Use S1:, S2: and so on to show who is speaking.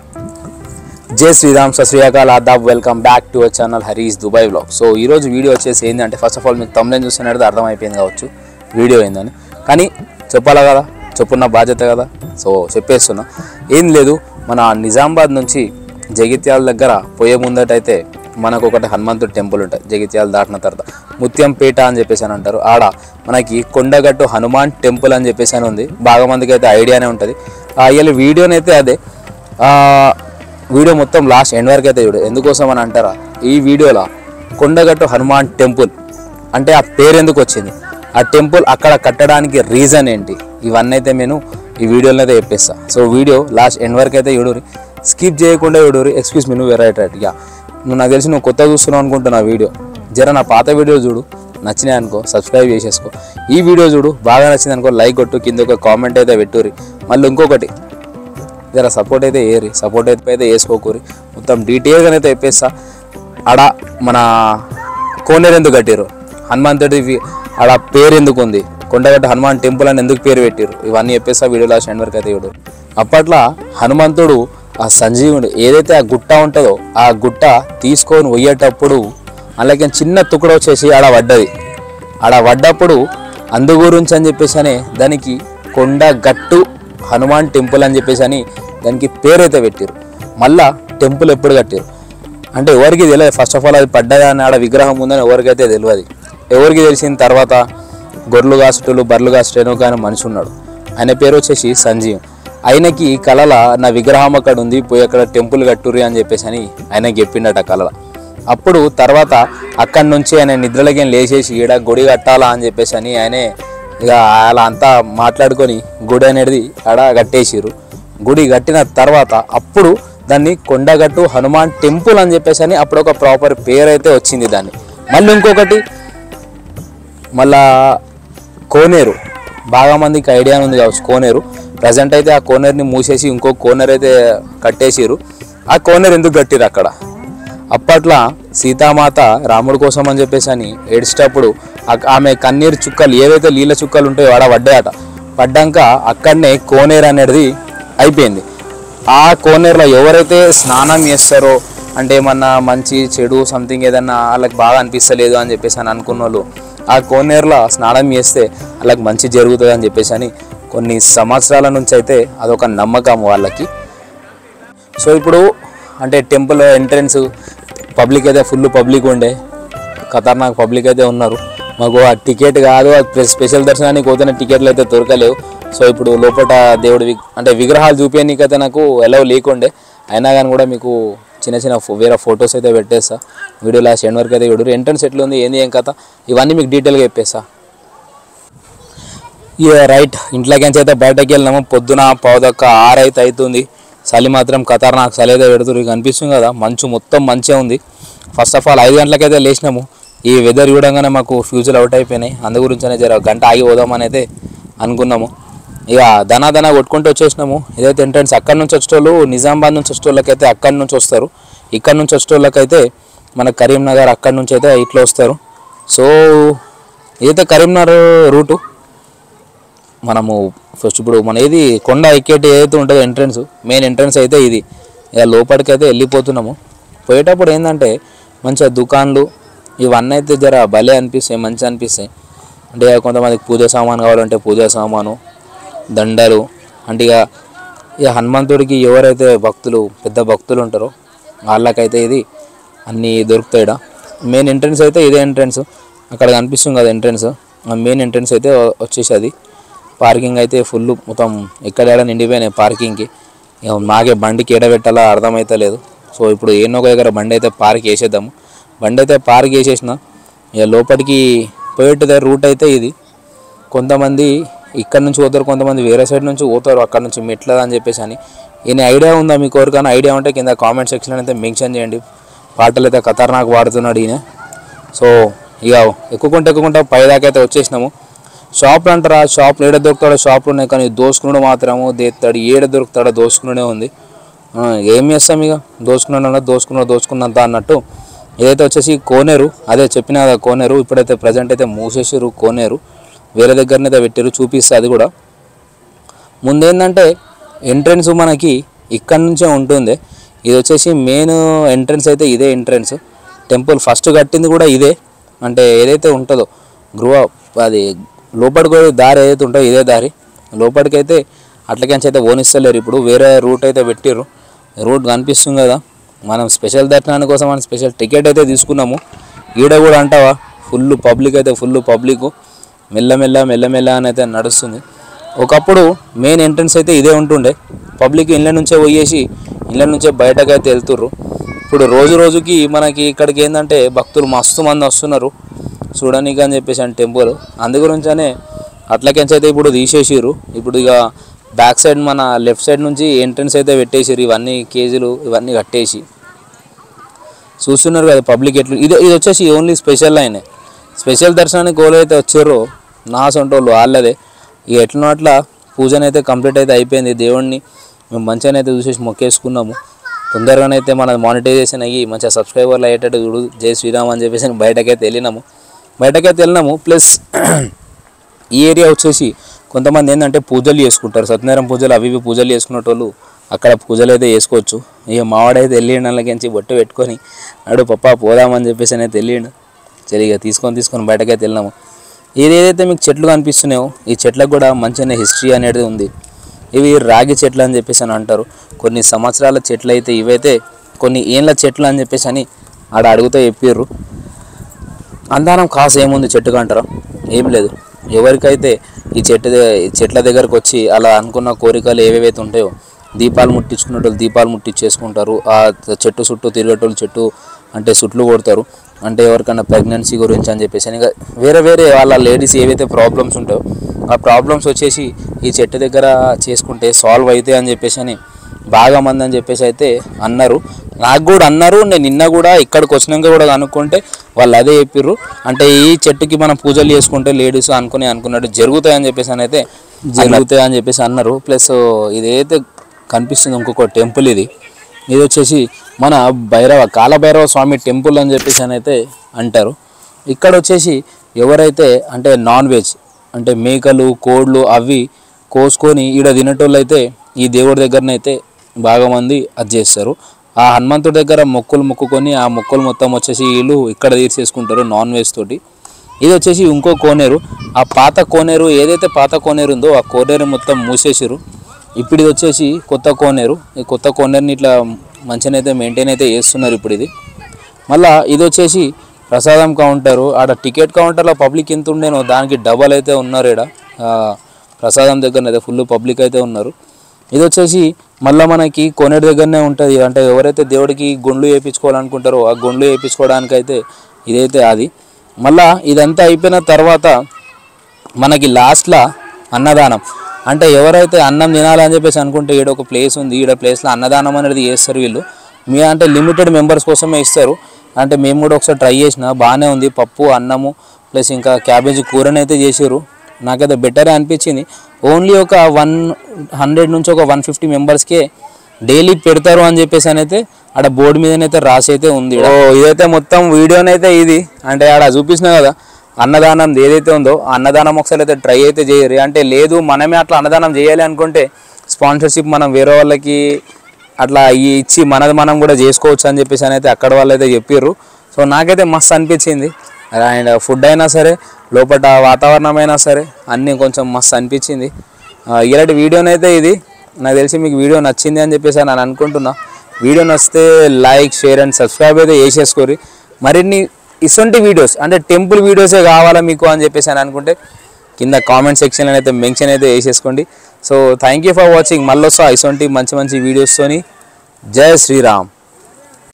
S1: జై శ్రీరామ్ సశ్రీకాల్ ఆదాబ్ welcome back to our channel Harish Dubai blog so ఈరోజు వీడియో వచ్చేసి ఏంటంటే ఫస్ట్ ఆఫ్ ఆల్ మీకు తమ్ముని చూస్తున్నట్టు అర్థమైపోయింది కావచ్చు వీడియో ఏందని కానీ చెప్పాలా కదా చెప్పున్న బాధ్యత కదా సో చెప్పేస్తున్నా ఏం లేదు మన నిజామాబాద్ నుంచి జగిత్యాల దగ్గర పోయే ముందటైతే మనకు ఒకటి హనుమంతుడి టెంపుల్ ఉంటుంది జగిత్యాల దాటిన తర్వాత ముత్యంపేట అని చెప్పేసి అని అంటారు ఆడ మనకి కొండగట్టు హనుమాన్ టెంపుల్ అని చెప్పేసి అని ఉంది బాగా మందికి అయితే ఐడియానే ఉంటుంది ఇవాళ వీడియోనైతే అదే ఆ, వీడియో మొత్తం లాస్ట్ ఎండ్ వరకు అయితే చూడు ఎందుకోసం అని అంటారా ఈ వీడియోలో కొండగట్టు హనుమాన్ టెంపుల్ అంటే ఆ పేరు ఎందుకు వచ్చింది ఆ టెంపుల్ అక్కడ కట్టడానికి రీజన్ ఏంటి ఇవన్నీ అయితే నేను ఈ వీడియోలో అయితే చెప్పేస్తా సో వీడియో లాస్ట్ ఎండ్ వరకు అయితే చూడరు స్కిప్ చేయకుండా చూడరు ఎక్స్క్యూజ్ మీ నువ్వు రైట్ రైట్ యా నువ్వు నాకు తెలిసి నువ్వు కొత్త చూస్తున్నావు అనుకుంటున్నా వీడియో జర నా పాత వీడియో చూడు నచ్చినాయి అనుకో సబ్స్క్రైబ్ చేసేసుకో ఈ వీడియో చూడు బాగా నచ్చింది అనుకో లైక్ కొట్టు కింద ఒక కామెంట్ అయితే పెట్టుర్రి మళ్ళీ ఇంకొకటి జర సపోర్ట్ అయితే ఏరి సపోర్ట్ అయితే అయితే వేసుకోకూరి మొత్తం డీటెయిల్గా అయితే చెప్పేస్తా ఆడ మన కోనేరు ఎందుకు కట్టిరు హనుమంతుడి ఆడ పేరు ఎందుకు ఉంది కొండగట్ట హనుమాన్ టెంపుల్ అని ఎందుకు పేరు పెట్టిరు ఇవన్నీ చెప్పేస్తా వీడియో లాస్ట్ ఎండ్ వరకు అయితే చూడు అప్పట్లో హనుమంతుడు ఆ సంజీవుడు ఏదైతే ఆ గుట్ట ఉంటుందో ఆ గుట్ట తీసుకొని పోయేటప్పుడు అలాగే చిన్న తుకుడ వచ్చేసి ఆడ పడ్డది ఆడ పడ్డప్పుడు అందు గురించి అని చెప్పేసి అని దానికి కొండగట్టు హనుమాన్ టెంపుల్ అని చెప్పేసి అని దానికి పేరైతే పెట్టారు మళ్ళా టెంపుల్ ఎప్పుడు కట్టారు అంటే ఎవరికి తెలియదు ఫస్ట్ ఆఫ్ ఆల్ అది పడ్డదా అని ఆడ విగ్రహం ఉందని ఎవరికైతే తెలియదు ఎవరికి తెలిసిన తర్వాత గొర్రెలు కాసుటలు బర్రెలు కాసుటేనో కానీ మనిషి ఉన్నాడు ఆయన పేరు వచ్చేసి సంజీవ్ ఆయనకి కళల నా విగ్రహం అక్కడ ఉంది పోయి అక్కడ టెంపుల్ కట్టుర్రి అని చెప్పేసి అని ఆయనకి చెప్పిండట కళల అప్పుడు తర్వాత అక్కడి నుంచి ఆయన నిద్రలకి లేచేసి ఈడ గుడి కట్టాలా అని చెప్పేసి అని ఆయనే ఇక అలా అంతా మాట్లాడుకొని గుడి అనేది ఆడ కట్టేసిర్రు గుడి కట్టిన తర్వాత అప్పుడు దాన్ని కొండగట్టు హనుమాన్ టెంపుల్ అని చెప్పేసి అని అప్పుడు ఒక ప్రాపర్ పేరు అయితే వచ్చింది దాన్ని మళ్ళీ ఇంకొకటి మళ్ళా కోనేరు బాగా మందికి ఐడియా ఉంది కావచ్చు కోనేరు ప్రజెంట్ అయితే ఆ కోనేరుని మూసేసి ఇంకో కోనేరు అయితే కట్టేసిరు ఆ కోనేరు ఎందుకు కట్టిరు అక్కడ అప్పట్లో సీతామాత రాముడి కోసం అని చెప్పేసి అని ఏడ్చేటప్పుడు ఆ- ఆమె కన్నీరు చుక్కలు ఏవైతే నీళ్ళ చుక్కలు ఉంటాయో ఆడ పడ్డాయట పడ్డాక అక్కడనే కోనేరు అనేది అయిపోయింది ఆ కోనేరులో ఎవరైతే స్నానం చేస్తారో అంటే ఏమన్నా మంచి చెడు సంథింగ్ ఏదన్నా వాళ్ళకి బాగా అనిపిస్తలేదు అని చెప్పేసి అని అనుకున్న వాళ్ళు ఆ కోనేరులో స్నానం చేస్తే వాళ్ళకి మంచి జరుగుతుంది అని చెప్పేసి అని కొన్ని సంవత్సరాల నుంచి అయితే అదొక నమ్మకం వాళ్ళకి సో ఇప్పుడు అంటే టెంపుల్ ఎంట్రన్స్ పబ్లిక్ అయితే ఫుల్ పబ్లిక్ ఉండే ఖతర్నాక్ పబ్లిక్ అయితే ఉన్నారు మాకు ఆ టికెట్ కాదు ఆ స్పె- స్పెషల్ దర్శనానికి పోతున్న టికెట్లు అయితే దొరకలేవు సో ఇప్పుడు లోపల దేవుడి వి- అంటే విగ్రహాలు చూపించడానికి అయితే నాకు ఎలవ్ లేకుండే అయినా కానీ కూడా మీకు చిన్న చిన్న ఫో- వేరే ఫొటోస్ అయితే పెట్టేస్తా వీడియో లాస్ట్ ఎండ్ వరకు అయితే చూడరు ఎంట్రన్స్ ఎట్లా ఉంది ఏంది ఏం కథ ఇవన్నీ మీకు డీటెయిల్గా చెప్పేస్తా ఇక రైట్ ఇంట్లోకి అయితే బయటకి వెళ్ళినాము పొద్దున పావుదక్క ఆరు అయితే అవుతుంది చలి మాత్రం ఖతర్నాక్ చలి అయితే పెడుతుంది కనిపిస్తుంది కదా మంచు మొత్తం మంచిగా ఉంది ఫస్ట్ ఆఫ్ ఆల్ ఐదు గంటలకైతే లేచినాము ఈ వెదర్ చూడంగానే మాకు ఫ్యూజులు అవుట్ అయిపోయినాయి అందు గురించనే జర గంట ఆగి పోదామని అయితే అనుకున్నాము ఇక దనా దనా కొట్టుకుంటూ వచ్చేసినాము ఏదైతే ఎంట్రన్స్ అక్కడి నుంచి వచ్చేటోళ్ళు నిజామాబాద్ నుంచి వచ్చేటోళ్ళకైతే అక్కడి నుంచి వస్తారు ఇక్కడ నుంచి వచ్చేటోళ్ళకైతే మన కరీంనగర్ అక్కడి నుంచి అయితే ఇట్లా వస్తారు సో ఏదైతే కరీంనగర్ రూటు మనము ఫస్ట్ ఇప్పుడు మన ఏది కొండ ఎక్కేటి ఏదైతే ఉంటుందో ఎంట్రన్స్ మెయిన్ ఎంట్రన్స్ అయితే ఇది ఇక లోపలికి అయితే వెళ్ళిపోతున్నాము పోయేటప్పుడు ఏంటంటే మంచిగా దుకాన్లు ఇవన్నీ అయితే జర భలే అనిపిస్తాయి మంచిగా అనిపిస్తాయి అంటే ఇక కొంతమందికి పూజ సామాను కావాలంటే పూజ సామాను దండలు అంటే ఇక ఇక హనుమంతుడికి ఎవరైతే భక్తులు పెద్ద భక్తులు ఉంటారో వాళ్ళకైతే ఇది అన్నీ దొరుకుతాయి ఈడ. మెయిన్ ఎంట్రన్స్ అయితే ఇదే ఎంట్రన్స్ అక్కడ కనిపిస్తుంది కదా ఎంట్రన్స్ మెయిన్ ఎంట్రన్స్ అయితే వచ్చేసి అది పార్కింగ్ అయితే ఫుల్ మొత్తం ఎక్కడ నిండిపోయినాయి పార్కింగ్కి ఇక మాకే బండికి ఎడబెట్టాలా అర్థమైతలేదు సో ఇప్పుడు ఏనో ఒక దగ్గర బండి అయితే పార్క్ చేసేద్దాము బండి అయితే పార్క్ చేసేసిన ఇక లోపలికి పోయేట రూట్ అయితే ఇది కొంతమంది ఇక్కడ నుంచి పోతారు కొంతమంది వేరే సైడ్ నుంచి పోతారు అక్కడ నుంచి మెట్లదా అని చెప్పేసి అని ఈయన ఐడియా ఉందా మీకు ఎవరికైనా ఐడియా ఉంటే కింద కామెంట్ సెక్షన్లో అయితే మెన్షన్ చేయండి పాటలు అయితే ఖతర్నాక్ వాడుతున్నాడు ఈయన సో ఇక ఎక్కుకుంటే ఎక్కుకుంటే పైదాకా అయితే వచ్చేసినాము షాప్లు అంటారా షాప్లు ఏడ దొరుకుతాడో షాప్లు ఉన్నాయి కానీ దోసుకున్నాడు మాత్రము దేస్తాడు ఏడ దొరుకుతాడో దోసుకునే ఉంది ఆ, ఏం చేస్తాం ఇక దోసుకున్నాడు దోసుకున్నాడు దోసుకున్నంత అన్నట్టు ఏదైతే వచ్చేసి కోనేరు అదే చెప్పిన కదా కోనేరు ఇప్పుడైతే ప్రజెంట్ అయితే మూసేసారు కోనేరు వేరే దగ్గరనైతే పెట్టారు చూపిస్తే అది కూడా ముందేంటంటే ఎంట్రన్స్ మనకి ఇక్కడ నుంచే ఉంటుంది ఇది వచ్చేసి మెయిన్ ఎంట్రన్స్ అయితే ఇదే ఎంట్రన్స్ టెంపుల్ ఫస్ట్ కట్టింది కూడా ఇదే అంటే ఏదైతే ఉంటుందో గృహ అది లోపలికి పోయే దారి ఏదైతే ఉంటుందో ఇదే దారి లోపలికైతే అట్లకించి అయితే ఓనిస్తలేరు ఇప్పుడు వేరే రూట్ అయితే పెట్టిర్రు రూట్ కనిపిస్తుంది కదా మనం స్పెషల్ దర్శనానికి కోసం మనం స్పెషల్ టికెట్ అయితే తీసుకున్నాము ఈడ కూడా అంటావా ఫుల్ పబ్లిక్ అయితే ఫుల్ పబ్లిక్ మెల్లమెల్ల మెల్లమెల్ల అని అయితే నడుస్తుంది ఒకప్పుడు మెయిన్ ఎంట్రన్స్ అయితే ఇదే ఉంటుండే పబ్లిక్ ఇళ్ళ నుంచే పోయేసి ఇళ్ళ నుంచే బయటకు అయితే వెళ్తుర్రు ఇప్పుడు రోజు రోజుకి మనకి ఇక్కడికి ఏంటంటే భక్తులు మస్తు మంది వస్తున్నారు చూడనీకి అని చెప్పేసి అని టెంపుల్ అందు గురించనే అట్లకెంచి అయితే ఇప్పుడు తీసేసిర్రు ఇప్పుడు ఇక బ్యాక్ సైడ్ మన లెఫ్ట్ సైడ్ నుంచి ఎంట్రన్స్ అయితే పెట్టేసిర్రు ఇవన్నీ కేజీలు ఇవన్నీ కట్టేసి చూస్తున్నారు కదా పబ్లిక్ ఎట్లు ఇది ఇది వచ్చేసి ఓన్లీ స్పెషల్ లైనే స్పెషల్ దర్శనానికి ఎవరు అయితే వచ్చారో నా సొంటోళ్ళు వాళ్ళదే ఇక ఎట్లనో అట్లా పూజనైతే కంప్లీట్ అయితే అయిపోయింది దేవుణ్ణి మేము మంచిగానే అయితే చూసేసి మొక్కేసుకున్నాము తొందరగానైతే మన మానిటైజేషన్ అయ్యి మంచిగా సబ్స్క్రైబర్లు అయ్యేటట్టు చూడు జై శ్రీరామ్ అని చెప్పేసి బయటకైతే వెళ్ళినాము బయటకైతే వెళ్ళినాము ప్లస్ ఈ ఏరియా వచ్చేసి కొంతమంది ఏంటంటే పూజలు చేసుకుంటారు సత్యనారాయణ పూజలు అవి ఇవి పూజలు చేసుకునేటోళ్ళు అక్కడ పూజలు అయితే చేసుకోవచ్చు ఇక మావాడైతే వెళ్ళిండు అందులోకించి బొట్టు పెట్టుకొని అడు పప్ప పోదామని చెప్పేసి అయితే వెళ్ళిండు సరే ఇక తీసుకొని తీసుకొని బయటకైతే వెళ్ళినాము ఇది ఏదైతే మీకు చెట్లు కనిపిస్తున్నాయో ఈ చెట్లకు కూడా మంచిగా హిస్టరీ అనేది ఉంది ఇవి రాగి చెట్లు అని చెప్పేసి అని అంటారు కొన్ని సంవత్సరాల చెట్లు అయితే ఇవైతే కొన్ని ఏళ్ళ చెట్లు అని చెప్పేసి అని ఆడ అడుగుతూ చెప్పారు అందానం కాసు ఏముంది చెట్టుకు అంటారా ఏం లేదు ఎవరికైతే ఈ చెట్టు ద- ఈ చెట్ల దగ్గరకు వచ్చి అలా అనుకున్న కోరికలు ఏవేవైతే ఉంటాయో దీపాలు ముట్టించుకునేటోళ్ళు దీపాలు ముట్టించేసుకుంటారు ఆ చెట్టు చుట్టూ తిరిగేటోళ్ళు చెట్టు అంటే సుట్లు కొడతారు అంటే ఎవరికైనా ప్రెగ్నెన్సీ గురించి అని చెప్పేసి అని ఇంకా వేరే వేరే వాళ్ళ లేడీస్ ఏవైతే ప్రాబ్లమ్స్ ఉంటాయో ఆ ప్రాబ్లమ్స్ వచ్చేసి ఈ చెట్టు దగ్గర చేసుకుంటే సాల్వ్ అవుతాయి అని చెప్పేసి అని బాగా మంది అని చెప్పేసి అయితే అన్నారు నాకు కూడా అన్నారు నేను నిన్న కూడా ఇక్కడికి వచ్చినాక కూడా కనుక్కుంటే వాళ్ళు అదే చెప్పిర్రు అంటే ఈ చెట్టుకి మనం పూజలు చేసుకుంటే లేడీస్ అనుకుని అనుకున్నట్టు జరుగుతాయని చెప్పేసి అని అయితే జరుగుతాయి అని చెప్పేసి అన్నారు ప్లస్ ఇదైతే కనిపిస్తుంది ఇంకొక టెంపుల్ ఇది ఇది వచ్చేసి మన భైరవ కాలభైరవ స్వామి టెంపుల్ అని చెప్పేసి అని అయితే అంటారు ఇక్కడ వచ్చేసి ఎవరైతే అంటే నాన్ వెజ్ అంటే మేకలు కోళ్ళు అవి కోసుకొని ఈడ తినేటోళ్ళు అయితే ఈ దేవుడి దగ్గరనైతే బాగా మంది అది చేస్తారు ఆ హనుమంతుడి దగ్గర మొక్కులు మొక్కుకొని ఆ మొక్కులు మొత్తం వచ్చేసి వీళ్ళు ఇక్కడ తీర్చేసుకుంటారు నాన్ వెజ్ తోటి ఇది వచ్చేసి ఇంకో కోనేరు ఆ పాత కోనేరు ఏదైతే పాత కోనేరు ఉందో ఆ కోనేరు మొత్తం మూసేసారు ఇప్పుడు ఇది వచ్చేసి కొత్త కోనేరు ఈ కొత్త కోనేరుని ఇట్లా మంచిగా అయితే మెయింటైన్ అయితే చేస్తున్నారు ఇప్పుడు ఇది మళ్ళా ఇది వచ్చేసి ప్రసాదం కౌంటరు ఆడ టికెట్ కౌంటర్లో పబ్లిక్ ఎంత ఉండేనో దానికి డబల్ అయితే ఉన్నారు ఈడ ఆ, ప్రసాదం దగ్గర అయితే ఫుల్ పబ్లిక్ అయితే ఉన్నారు ఇది వచ్చేసి మళ్ళీ మనకి కోనేరు దగ్గరనే ఉంటుంది అంటే ఎవరైతే దేవుడికి గుండ్లు వేయించుకోవాలనుకుంటారో ఆ గుండ్లు వేయించుకోవడానికి అయితే ఇదైతే అది మళ్ళా ఇదంతా అయిపోయిన తర్వాత మనకి లాస్ట్లో అన్నదానం అంటే ఎవరైతే అన్నం తినాలని చెప్పేసి అనుకుంటే ఈడ ఒక ప్లేస్ ఉంది ఈడ ప్లేస్లో అన్నదానం అనేది చేస్తారు వీళ్ళు మీ అంటే లిమిటెడ్ మెంబర్స్ కోసమే ఇస్తారు అంటే మేము కూడా ఒకసారి ట్రై చేసిన బాగానే ఉంది పప్పు అన్నము ప్లస్ ఇంకా క్యాబేజీ కూరని అయితే చేసారు నాకైతే బెటర్ అనిపించింది ఓన్లీ ఒక వన్ హండ్రెడ్ నుంచి ఒక వన్ ఫిఫ్టీ మెంబర్స్కే డైలీ పెడతారు అని చెప్పేసి అని అయితే ఆడ బోర్డు మీదనైతే రాసి అయితే ఉంది ఓ ఇదైతే మొత్తం వీడియోనైతే ఇది అంటే ఆడ చూపించిన కదా అన్నదానం ఏదైతే ఉందో ఆ అన్నదానం ఒకసారి అయితే ట్రై అయితే చేయరు అంటే లేదు మనమే అట్లా అన్నదానం చేయాలి అనుకుంటే స్పాన్సర్షిప్ మనం వేరే వాళ్ళకి అట్లా ఈ ఇచ్చి మనది మనం కూడా చేసుకోవచ్చు అని చెప్పేసి అని అయితే అక్కడ వాళ్ళు అయితే చెప్పారు సో నాకైతే మస్తు అనిపించింది అండ్ ఫుడ్ అయినా సరే లోపల వాతావరణం అయినా సరే అన్నీ కొంచెం మస్తు అనిపించింది ఆ, ఇలాంటి వీడియోనైతే ఇది నాకు తెలిసి మీకు వీడియో నచ్చింది అని చెప్పేసి నేను అనుకుంటున్నా వీడియో నచ్చితే లైక్ షేర్ అండ్ సబ్స్క్రైబ్ అయితే చేసేసుకోరి మరిన్ని ఇటువంటి వీడియోస్ అంటే టెంపుల్ వీడియోసే కావాలా మీకు అని చెప్పేసి అని అనుకుంటే కింద కామెంట్ సెక్షన్లో అయితే మెన్షన్ అయితే వేసేసుకోండి so thank you for watching మళ్ళీ వస్తా ఇటువంటి మంచి మంచి వీడియోస్తోని జై శ్రీరామ్